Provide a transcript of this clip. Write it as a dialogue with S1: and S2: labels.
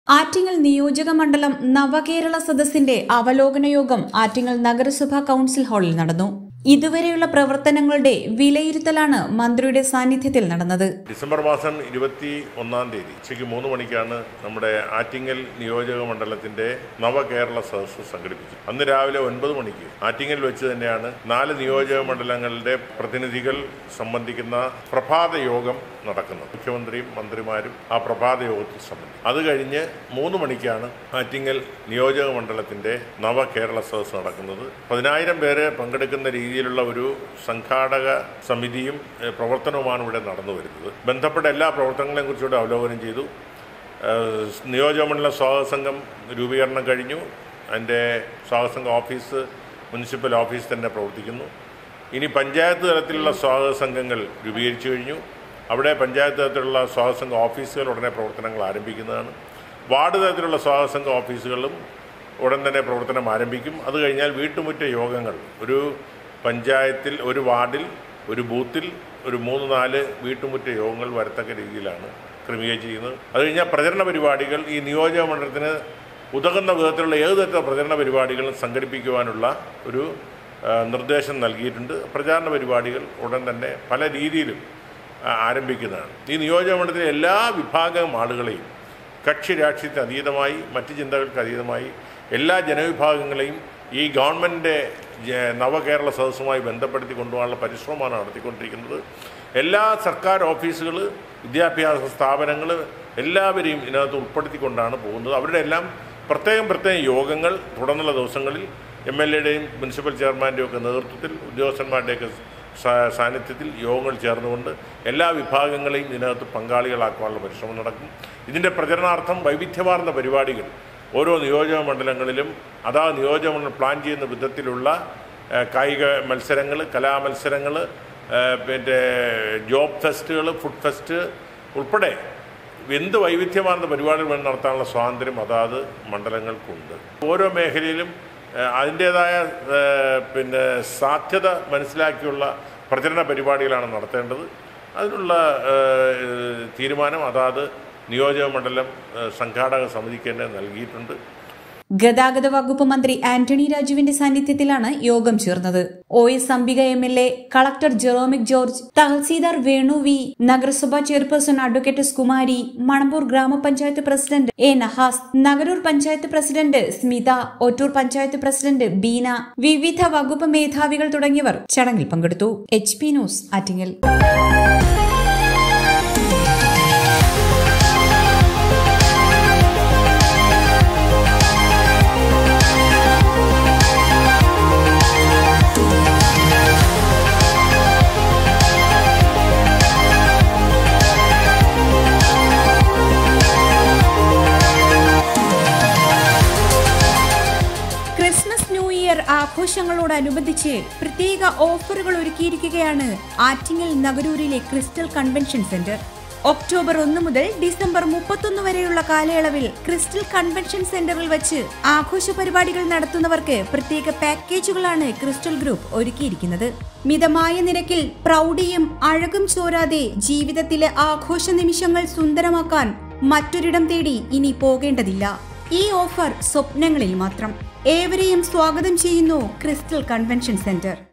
S1: ആറ്റിങ്ങൽ നിയോജക മണ്ഡലം നവകേരള സദസ്സിന്റെ അവലോകന യോഗം ആറ്റിങ്ങൽ നഗരസഭാ കൌൺസിൽ ഹാളിൽ നടന്നു ഇതുവരെയുള്ള പ്രവർത്തനങ്ങളുടെ വിലയിരുത്തലാണ് മന്ത്രിയുടെ സാന്നിധ്യത്തിൽ നടന്നത്
S2: ഡിസംബർ മാസം ഇരുപത്തി ഒന്നാം തീയതി ഉച്ചയ്ക്ക് മൂന്ന് മണിക്കാണ് നമ്മുടെ ആറ്റിങ്ങൽ നിയോജക മണ്ഡലത്തിന്റെ നവകേരള സദസ്സ് സംഘടിപ്പിച്ചത് അന്ന് രാവിലെ ഒൻപത് മണിക്ക് ആറ്റിങ്ങൽ വെച്ച് തന്നെയാണ് നാല് നിയോജക മണ്ഡലങ്ങളുടെ പ്രതിനിധികൾ സംബന്ധിക്കുന്ന പ്രഭാത യോഗം നടക്കുന്നത് മുഖ്യമന്ത്രിയും മന്ത്രിമാരും ആ പ്രഭാത യോഗത്തിൽ സംബന്ധിക്കും അത് കഴിഞ്ഞ് മൂന്ന് മണിക്കാണ് ആറ്റിങ്ങൽ നിയോജക മണ്ഡലത്തിന്റെ നവകേരള സദസ്സ് നടക്കുന്നത് പതിനായിരം പേര് പങ്കെടുക്കുന്ന രീതിയിലുള്ള ഒരു സംഘാടക സമിതിയും ഏഹ്, പ്രവർത്തനവുമാണ് ഇവിടെ നടന്നു വരുന്നത് ബന്ധപ്പെട്ട എല്ലാ പ്രവർത്തനങ്ങളെയും കുറിച്ചുകൂടെ അവലോകനം ചെയ്തു ഏഹ്, നിയോജകമണ്ഡലം സ്വാഗത സംഘം രൂപീകരണം കഴിഞ്ഞു അതിൻ്റെ സ്വാഗത സംഘം ഓഫീസ് മുനിസിപ്പൽ ഓഫീസ് തന്നെ പ്രവർത്തിക്കുന്നു ഇനി പഞ്ചായത്ത് തലത്തിലുള്ള സ്വാഗത സംഘങ്ങൾ രൂപീകരിച്ചു കഴിഞ്ഞു അവിടെ പഞ്ചായത്ത് തലത്തിലുള്ള സ്വാഗത സംഘ ഓഫീസുകൾ ഉടനെ പ്രവർത്തനങ്ങൾ ആരംഭിക്കുന്നതാണ് വാർഡ് തലത്തിലുള്ള സ്വാഗത സംഘ ഓഫീസുകളും ഉടൻ തന്നെ പ്രവർത്തനം ആരംഭിക്കും അത് കഴിഞ്ഞാൽ വീട്ടുമുറ്റ യോഗങ്ങൾ ഒരു പഞ്ചായത്തിൽ ഒരു വാർഡിൽ ഒരു ബൂത്തിൽ ഒരു മൂന്ന് നാല് വീട്ടുമുറ്റ യോഗങ്ങൾ വരത്തക്ക രീതിയിലാണ് ക്രമീകരിച്ചിരിക്കുന്നത് അത് കഴിഞ്ഞാൽ പ്രചരണ പരിപാടികൾ ഈ നിയോജക മണ്ഡലത്തിന് ഉതകുന്ന വിധത്തിലുള്ള ഏത് തരത്തിലുള്ള പ്രചരണ പരിപാടികളും സംഘടിപ്പിക്കുവാനുള്ള ഒരു ആ, നിർദ്ദേശം നൽകിയിട്ടുണ്ട് പ്രചാരണ പരിപാടികൾ ഉടൻ തന്നെ പല രീതിയിലും ആ, ആരംഭിക്കുന്നതാണ് ഈ നിയോജക മണ്ഡലത്തിലെ എല്ലാ വിഭാഗം ആളുകളെയും കക്ഷി രാഷ്ട്രീയത്തിന് അതീതമായി മറ്റ് ചിന്തകൾക്ക് അതീതമായി എല്ലാ ജനവിഭാഗങ്ങളെയും ഈ ഗവൺമെൻറ്റിൻ്റെ നവകേരള സദസ്സുമായി ബന്ധപ്പെടുത്തി കൊണ്ടുപോകാനുള്ള പരിശ്രമമാണ് നടത്തിക്കൊണ്ടിരിക്കുന്നത് എല്ലാ സർക്കാർ ഓഫീസുകൾ വിദ്യാഭ്യാസ സ്ഥാപനങ്ങൾ എല്ലാവരെയും ഇതിനകത്ത് ഉൾപ്പെടുത്തിക്കൊണ്ടാണ് പോകുന്നത് അവരുടെ എല്ലാം പ്രത്യേകം പ്രത്യേകം യോഗങ്ങൾ തുടർന്നുള്ള ദിവസങ്ങളിൽ എം എൽ എയുടെയും മുനിസിപ്പൽ ചെയർമാൻ്റെയും ഒക്കെ നേതൃത്വത്തിൽ ഉദ്യോഗസ്ഥന്മാരുടെയൊക്കെ സാ- സാന്നിധ്യത്തിൽ യോഗങ്ങൾ ചേർന്നുകൊണ്ട് എല്ലാ വിഭാഗങ്ങളെയും ഇതിനകത്ത് പങ്കാളികളാക്കാനുള്ള പരിശ്രമം നടക്കും ഇതിൻ്റെ പ്രചരണാർത്ഥം വൈവിധ്യമാർന്ന പരിപാടികൾ ഓരോ നിയോജക മണ്ഡലങ്ങളിലും അതാ നിയോജക മണ്ഡലം പ്ലാൻ ചെയ്യുന്ന വിധത്തിലുള്ള ഏഹ്, കായിക മത്സരങ്ങൾ കലാമത്സരങ്ങൾ ഏഹ്, പിന്നെ ജോബ് ഫെസ്റ്റുകൾ ഫുഡ് ഫെസ്റ്റ് ഉൾപ്പെടെ എന്ത് വൈവിധ്യമാർന്ന പരിപാടികൾ വേണം നടത്താനുള്ള സ്വാതന്ത്ര്യം അതാത് മണ്ഡലങ്ങൾക്കുണ്ട് ഓരോ മേഖലയിലും ഏഹ്, അതിൻ്റേതായ ഏഹ്, പിന്നെ സാധ്യത മനസ്സിലാക്കിയുള്ള പ്രചരണ പരിപാടികളാണ് നടത്തേണ്ടത് അതിനുള്ള ഏഹ്, തീരുമാനം അതാത് നിയോജക മണ്ഡലം ഏഹ്, സംഘാടക സമിതിക്ക് തന്നെ നൽകിയിട്ടുണ്ട്
S1: ഗതാഗത വകുപ്പ് മന്ത്രി ആന്റണി രാജുവിന്റെ സാന്നിധ്യത്തിലാണ് യോഗം ചേർന്നത് O S Ambika M L A collector Jeromic George tahsildar Venu V നഗരസഭാ chairperson advocate S Kumari Manampoor ഗ്രാമപഞ്ചായത്ത് president A Nahas Nagaroor panchayat president Smitha Ottoor panchayat president Beena വിവിധ വകുപ്പ് മേധാവികൾ തുടങ്ങിയവർ ചടങ്ങിൽ പങ്കെടുത്തു H P news Attingal Christmas new year ആഘോഷങ്ങളോടനുബന്ധിച്ച് പ്രത്യേക ഓഫറുകൾ ഒരുക്കിയിരിക്കുകയാണ് ആറ്റിങ്ങൽ നഗരൂരിലെ ക്രിസ്റ്റൽ കൺവെൻഷൻ സെന്റർ ഒക്ടോബർ ഒന്ന് മുതൽ ഡിസംബർ മുപ്പത്തൊന്ന് വരെയുള്ള കാലയളവിൽ ക്രിസ്റ്റൽ കൺവെൻഷൻ സെന്ററിൽ വെച്ച് ആഘോഷ പരിപാടികൾ നടത്തുന്നവർക്ക് പ്രത്യേക പാക്കേജുകളാണ് ക്രിസ്റ്റൽ ഗ്രൂപ്പ് ഒരുക്കിയിരിക്കുന്നത് മിതമായ നിരക്കിൽ പ്രൗഢിയും അഴകും ചോരാതെ ജീവിതത്തിലെ ആഘോഷ നിമിഷങ്ങൾ സുന്ദരമാക്കാൻ മറ്റൊരിടം തേടി ഇനി പോകേണ്ടതില്ല ഈ ഓഫർ സ്വപ്നങ്ങളിൽ മാത്രം ഏവരെയും സ്വാഗതം ചെയ്യുന്നു ക്രിസ്റ്റൽ കൺവെൻഷൻ സെന്റർ